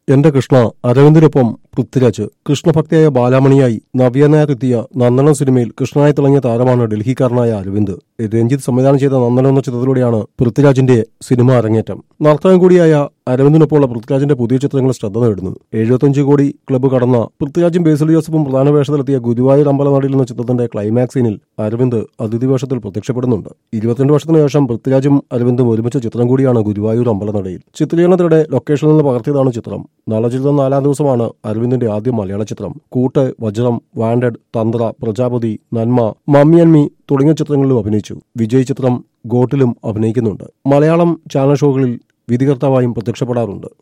എന്റെ കൃഷ്ണ അരവിന്ദിനൊപ്പം പൃഥ്വിരാജ് കൃഷ്ണഭക്തിയായ ബാലാമണിയായി നവ്യ നായർ എത്തിയ നന്ദനം സിനിമയിൽ കൃഷ്ണനായി തിളങ്ങിയ താരമാണ് ഡൽഹിക്കാരനായ അരവിന്ദ് രഞ്ജിത്ത് സംവിധാനം ചെയ്ത നന്ദനം എന്ന ചിത്രത്തിലൂടെയാണ് പൃഥ്വിരാജിന്റെ സിനിമ അരങ്ങേറ്റം നർത്തകൻ കൂടിയായ അരവിന്ദിനൊപ്പമുള്ള പൃഥ്വിരാജിന്റെ പുതിയ ചിത്രങ്ങൾ ശ്രദ്ധ നേടുന്നു എഴുപത്തഞ്ച് കോടി ക്ലബ്ബ് കടന്ന പൃഥ്വിരാജും ബേസിൽ ജോസഫും പ്രധാന വേഷത്തിലെത്തിയ ഗുരുവായൂർ അമ്പലനാടിൽ എന്ന ചിത്രത്തിന്റെ ക്ലൈമാക്സ് സീനിൽ അരവിന്ദ് അതിഥി വേഷത്തിൽ പ്രത്യക്ഷപ്പെടുന്നുണ്ട് ഇരുപത്തിരണ്ട് വർഷത്തിന് ശേഷം പൃഥ്വിരാജും അരവിന്ദും ഒരുമിച്ച ചിത്രം കൂടിയാണ് ഗുരുവായൂർ അമ്പലനടയിൽ ചിത്രീകരണത്തിനിടെ ലൊക്കേഷനിൽ നിന്ന് പകർത്തിയതാണ് ചിത്രം നളചിത്രം നാലാം ദിവസമാണ് അരവിന്ദിന്റെ ആദ്യ മലയാള ചിത്രം കൂട്ട് വജ്രം വാണ്ടഡ് തന്ത്ര പ്രജാപതി നന്മ മമ്മി ആൻഡ് മീ തുടങ്ങിയ ചിത്രങ്ങളിലും അഭിനയിച്ചു വിജയ് ചിത്രം ഗോട്ടിലും അഭിനയിക്കുന്നുണ്ട് മലയാളം ചാനൽ ഷോകളിൽ വിധികർത്താവായും പ്രത്യക്ഷപ്പെടാറുണ്ട്